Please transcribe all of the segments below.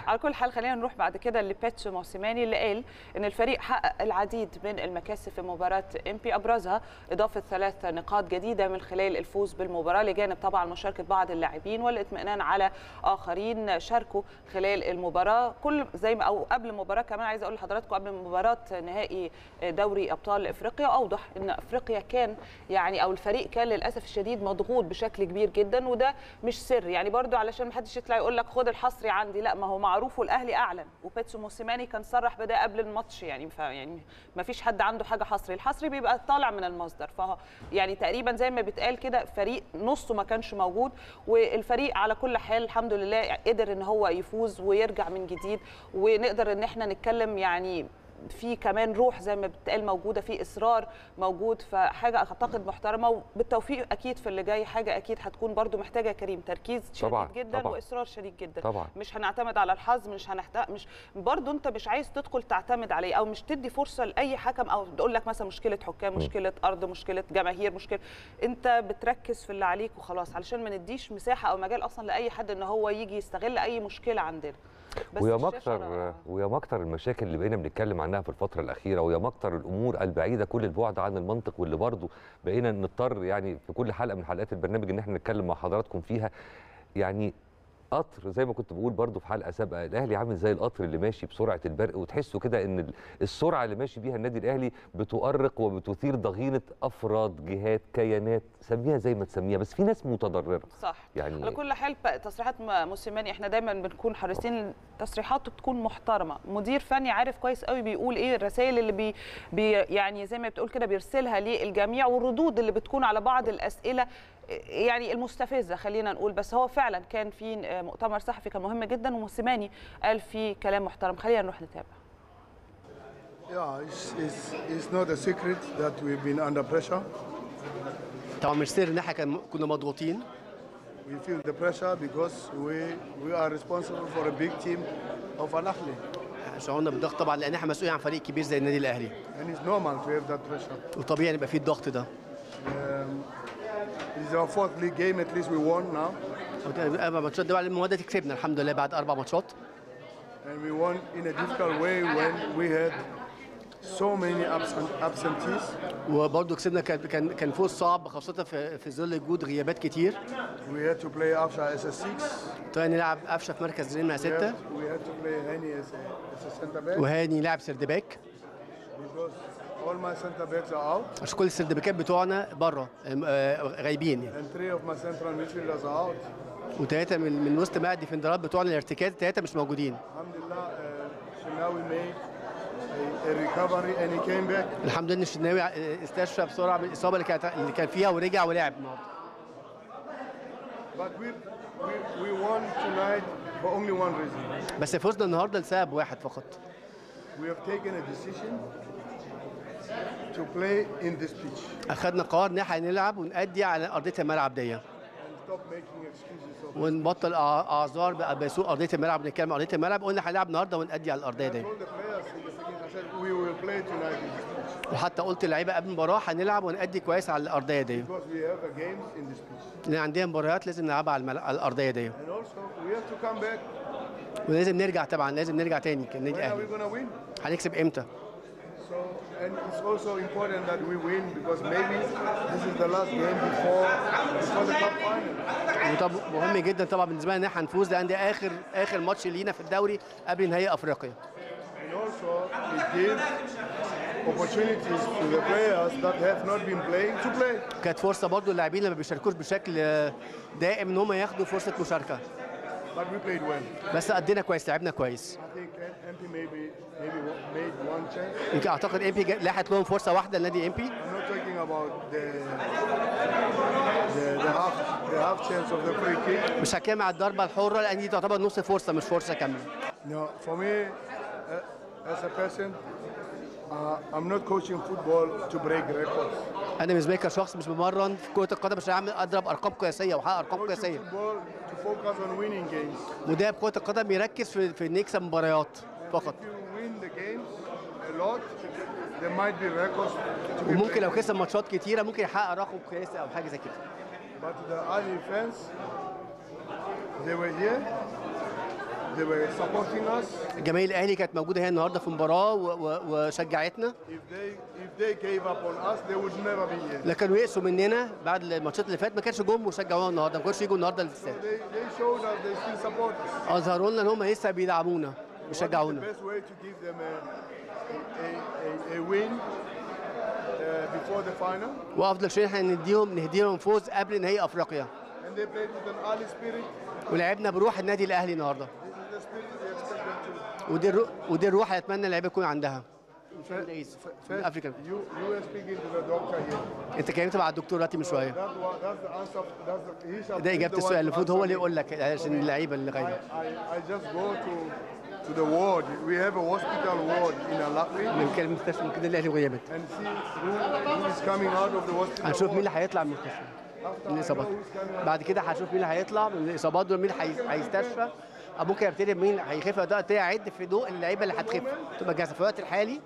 على كل حال خلينا نروح بعد كده لبيتسو موسيماني اللي قال ان الفريق حقق العديد من المكاسب في مباراه امبي ابرزها اضافه ثلاث نقاط جديده من خلال الفوز بالمباراه لجانب طبعا مشاركه بعض اللاعبين والاطمئنان على اخرين شاركوا خلال المباراه كل زي ما او قبل المباراه كمان عايزه اقول لحضراتكم قبل مباراه نهائي دوري ابطال افريقيا اوضح ان افريقيا كان يعني او الفريق كان للاسف الشديد مضغوط بشكل كبير جدا وده مش سر يعني برضو علشان ما حدش يطلع يقول لك خد الحصري عندي لا ما هو معروف والاهلي اعلن وبيتسو موسيماني كان صرح بده قبل الماتش يعني ف يعني ما فيش حد عنده حاجه حصري الحصري بيبقى طالع من المصدر فهو يعني تقريبا زي ما بيتقال كده فريق نصه ما كانش موجود والفريق على كل حال الحمد لله قدر ان هو يفوز ويرجع من جديد ونقدر ان احنا نتكلم يعني في كمان روح زي ما بتقال موجوده في اصرار موجود فحاجه اعتقد محترمه وبالتوفيق اكيد في اللي جاي حاجه اكيد هتكون برده محتاجه كريم تركيز شديد طبعاً، جدا طبعاً. واصرار شديد جدا طبعاً. مش هنعتمد على الحظ مش هنحتاج مش برضه انت مش عايز تدخل تعتمد عليه او مش تدي فرصه لاي حكم او تقول لك مثلا مشكله حكام مشكله ارض مشكله جماهير مشكله انت بتركز في اللي عليك وخلاص علشان ما نديش مساحه او مجال اصلا لاي حد ان هو يجي يستغل اي مشكله عندنا بس ويا الشاشة مكتر أنا- ويا مكتر المشاكل اللي بقينا بنتكلم عنها في الفتره الاخيره ويا مكتر الامور البعيده كل البعد عن المنطق واللي برضه بقينا نضطر يعني في كل حلقه من حلقات البرنامج ان احنا نتكلم مع حضراتكم فيها يعني قطر زي ما كنت بقول برضو في حلقه سابقه الاهلي عامل زي القطر اللي ماشي بسرعه البرق وتحسوا كده ان ال- السرعه اللي ماشي بيها النادي الاهلي بتؤرق وبتثير ضغينه افراد جهات كيانات سميها زي ما تسميها بس في ناس متضرره صح يعني على كل حال بقى تصريحات م- موسيماني احنا دايما بنكون حريصين تصريحاته بتكون محترمه مدير فني عارف كويس قوي بيقول ايه الرسائل اللي بي, بي يعني زي ما بتقول كده بيرسلها للجميع والردود اللي بتكون على بعض الاسئله يعني المستفزه خلينا نقول بس هو فعلا كان في مؤتمر صحفي كان مهم جدا وموسيماني قال فيه كلام محترم خلينا نروح نتابع Yeah, it's, it's, it's not a secret that we've been under pressure. طبعا مش سر ان احنا كان- كنا مضغوطين We feel the pressure because we, we are responsible for a big team of Al Ahly. شعورنا بالضغط طبعا لان احنا مسؤولين عن فريق كبير زي النادي الاهلي And it's normal to have that pressure. وطبيعي يبقى فيه الضغط ده This is our fourth league game, at least we won now. اربع ماتشات ده بعد المواد دي كسبنا الحمد لله بعد اربع ماتشات And we won in a difficult way when we had so many absent, absentees. وبرضه كسبنا كان كان كان فوز صعب خاصه في في ظل وجود غيابات كتير We had to play Afsha as a six. طيب نلعب قفشه في مركز رينما We سته had, we had to play Hani as a, as a center back وهاني لاعب سردباك because all my center backs are out عشان كل السردباكات بتوعنا بره غايبين يعني and three of my central midfielders are out. وثلاثه من من وسط بقى الديفندرات بتوعنا الارتكاز ثلاثه مش موجودين Alhamdulillah, uh, Shinawi made a, a recovery and he came back. الحمد لله ان الشناوي استشفى بسرعه من الاصابه اللي كانت اللي كان فيها ورجع ولعب النهارده But we, we, we won tonight for only one reason. بس فزنا النهارده لسبب واحد فقط We have taken a decision to play in this pitch اخذنا قرار ان احنا نلعب ونأدي على ارضيه الملعب دي and stop making excuses. Of ونبطل أع- اعذار بقى بسوء ارضيه الملعب نتكلم عن ارضيه الملعب قلنا هنلعب النهارده ونأدي على الارضيه I دي told the players in the beginning, I said we will play tonight in this pitch وحتى قلت للعيبه قبل المباراه هنلعب ونأدي كويس على الارضيه دي because we have a games in this pitch. لان عندنا مباريات لازم نلعبها على, المل... على الارضيه دي And also we have to come back. ولازم نرجع طبعا لازم نرجع تاني كالنادي When are we الاهلي going to win? هنكسب امتى So, and it's also important that we win because maybe this is the last game before, before the cup final. وطب مهم جدا طبعا بالنسبه لنا ان احنا هنفوز لان ده اخر اخر ماتش لينا في الدوري قبل نهائي افريقيا And also it gives opportunities to the players that have not been playing to play. كانت فرصه برضو اللاعبين اللي ما بيشاركوش بشكل آه، دائم ان هم ياخدوا فرصه مشاركه But we played well. بس ادينا كويس لعبنا كويس I think MP maybe maybe made one chance. يمكن اعتقد امبي جا- لاحت لهم فرصه واحده لنادي امبي I'm not talking about the the, the half the half chance of the free kick. مش هتكلم على الضربه الحره لان دي تعتبر نص فرصه مش فرصه كامله No, for me, uh, as a person, uh, I'm not coaching football to break records. انا بالنسبه لي كشخص مش بمرن في كره القدم عشان اعمل اضرب ارقام قياسيه واحقق ارقام Coaching قياسيه football to focus on winning games. مدرب كره القدم يركز في في إن يكسب مباريات فقط If you win the games a lot, there might be records to be وممكن لو break. كسب ماتشات كتيره ممكن يحقق رقم قياسي او حاجه زي كده But the Ali fans, they were here. they were supporting us. الجماهير الاهلي كانت موجوده هنا النهارده في مباراه و- و- وشجعتنا If they if they gave up on us, they would never be here. لكن كانوا يقسوا مننا بعد الماتشات اللي فاتت ما كانش جم وشجعونا النهارده ما كانوش يجوا النهارده للاستاد They, they showed us they still support us. اظهروا لنا ان هم لسه بيدعمونا What is the بيشجعونا best way to give them a, a, a, a win uh, before the final? وافضل شيء احنا نديهم نهديهم فوز قبل نهائي افريقيا And they played with an early spirit. ولعبنا بروح النادي الاهلي النهارده This is the spirit we expect them to. ودي الرو... ودي الروح اللي اتمنى اللعيبه يكون عندها First, African. you, you were speaking to the doctor here. انت كلمت مع الدكتور دلوقتي من شويه That, wa- that's the answer. That's the, he shall ده be اجابه the one السؤال to المفروض هو اللي answer يقول me. لك عشان اللعيبه اللي I, غايبه I, I just go to to the ward. We have a hospital ward in Alakri من كلمه المستشفى من كده الاهلي وغيابت and see who, who is coming out of the hospital هنشوف مين اللي ward. هيطلع من المستشفى After من I الاصابات know who's coming out. بعد كده هنشوف مين اللي هيطلع من الاصابات دول مين هي- هيستشفى أو ممكن ابتدي مين هيخف ده ابتدي اعد في ضوء اللعيبه اللي هتخف تبقى جاهزه في الوقت الحالي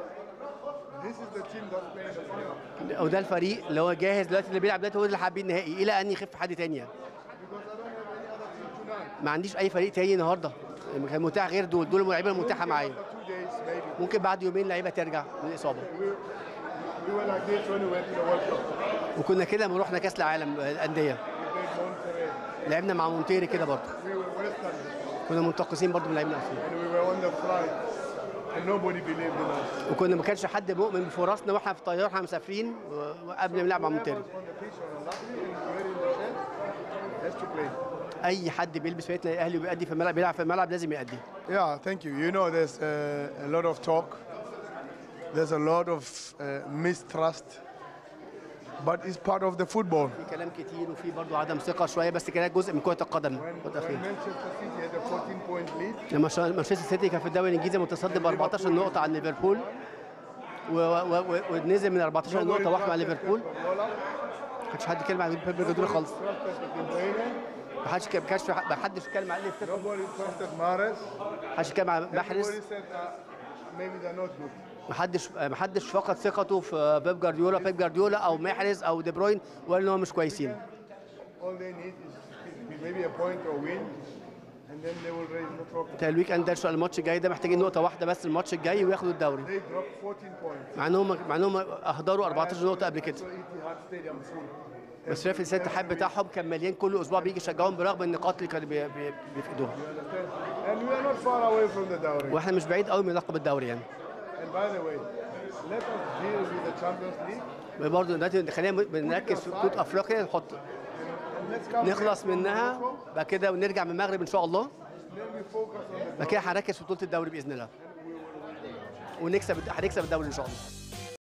Today, this is the team that's playing the final. او ده الفريق اللي هو جاهز دلوقتي اللي بيلعب دلوقتي هو اللي حابين النهائي الى ان يخف حد تاني يعني. Because I don't have any other team tonight. ما عنديش اي فريق تاني النهارده كان متاح غير دول دول اللعيبه المتاحه معايا After two days, maybe. ممكن بعد يومين لعيبه ترجع من الاصابه We, we were like this when we went to the World Cup. وكنا كده لما رحنا كاس العالم الانديه We played Monterrey. لعبنا مع مونتيري كده برضه We were Western كنا منتقصين برضه من لعيبنا اصلا and we were on the flight and nobody believed in us. وكنا ما كانش حد مؤمن بفرصنا واحنا في الطياره واحنا مسافرين و- وقبل ما نلعب مع مونتيري On the pitch or luckily and wearing the shirt has to play. اي حد بيلبس فرقه الاهلي وبيأدي في الملعب بيلعب في الملعب لازم يأدي Yeah, thank you. You know, there's uh, a lot of talk. There's a lot of uh, mistrust, but it's part of the football. في كلام كتير وفي برضه عدم ثقه شويه بس كده جزء من كره القدم When, الفترة when الأخيرة. Manchester City had a 14 point lead, لما شا- مانشستر سيتي كان في الدوري الانجليزي متصدر ب 14 نقطه عن ليفربول و- و- و- ونزل من 14 nobody نقطه واحده مع trusted ليفربول Pep Guardiola. ما كانش حد يتكلم عن بيب جوارديولا خالص Trusted De Bruyne. ما حدش ما كانش في حد- ما حدش يتكلم عن ليفربول Nobody trusted Mahrez. ما حدش يتكلم عن محرز Everybody said uh, maybe they're not good. ما حدش ما حدش فقد ثقته في بيب جوارديولا بيب جوارديولا او محرز او دي بروين وقال ان هم مش كويسين All they need is maybe a point or win, and then they will raise the trophy. بتاع الويك اند ده الشوط- الماتش الجاي ده محتاجين نقطه واحده بس الماتش الجاي وياخدوا الدوري They dropped 14 points. مع انهم مع انهم اهدروا 14 نقطه قبل كده So Etihad Stadium full. بس شايف ازاي الاتحاد بتاعهم كان مليان كل اسبوع بيجي يشجعهم برغم النقاط اللي كانوا بي- بي- بيفقدوها Understand? And we are not far away from the dowry. واحنا مش بعيد قوي من لقب الدوري يعني And by the way, let us deal with the Champions League برضه دلوقتي خلينا بنركز في بطوله افريقيا نحط and let's come نخلص back from منها Morocco. بعد كده ونرجع من المغرب ان شاء الله Then we focus on the بعد كده هنركز في بطوله الدوري باذن الله ونكسب هنكسب الدوري ان شاء الله